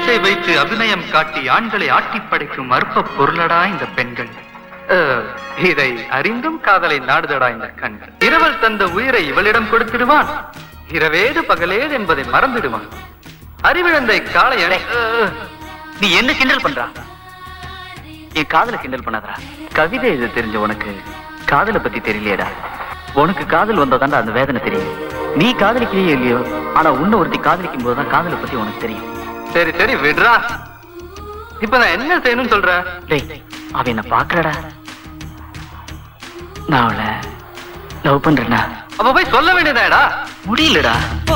மீசை வைத்து அபிநயம் காட்டி ஆண்களை ஆட்டிப் படைக்கும் அற்ப பொருளடா இந்த பெண்கள் அஹ், இதை அறிந்தும் காதலை நாடுதடா இந்த கண்கள் இரவல் தந்த உயிரை இவளிடம் கொடுத்திடுவான் இரவேது பகலேது என்பதை மறந்துடுவான் அறிவிழந்த காளைய நீ என்ன கிண்டல் பண்றா என் காதல கிண்டல் பண்ணாதடா கவிதை இது தெரிஞ்ச உனக்கு காதலை பத்தி தெரியலையேடா உனக்கு காதல் வந்தாதான்டா அந்த வேதனை தெரியும் நீ காதலிக்கிறியோ இல்லையோ ஆனா உன்னை ஒருத்தி காதலிக்கும் போதுதான் காதலை பத்தி உனக்கு தெரியும் சரி சரி விடுறா இப்ப நான் என்ன செய்யணும்னு சொல்ற டேய் அவ என்ன பாக்குறடா நான் அவளை லவ் பண்றேன்னா அப்ப போய் சொல்ல வேண்டியதாடா முடியலடா